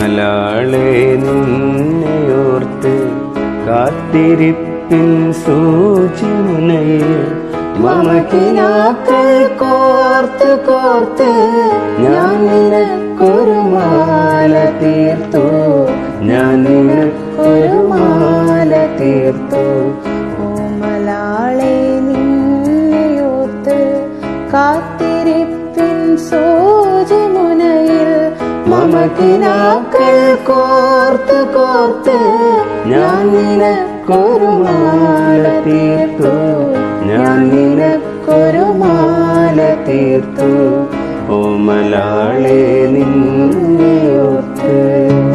ഓമലാളെ നിന്നെയോർത്ത് കാത്തിരിപ്പിൻ സൂചിമുനയിൽ മമക്കിനാക്കൾ കോർത്ത് കോർത്ത് ഞാൻ നിനക്കൊരു മാല തീർത്തു ഞാൻ നിനക്കൊരു മാല തീർത്തു ഓമലാളെ നിന്നെയോത്ത് കാത്തിരിപ്പിൻ സോജമുനയിൽ മമക്കിനാക്കൾ കോർത്ത് കോർത്ത് ഞാൻ നിനക്കൊരു മാല തീർത്തു ഞാൻ നിനക്കൊരു മാല തീർത്തു ഓമലാളെ നിന്നെയോർത്ത്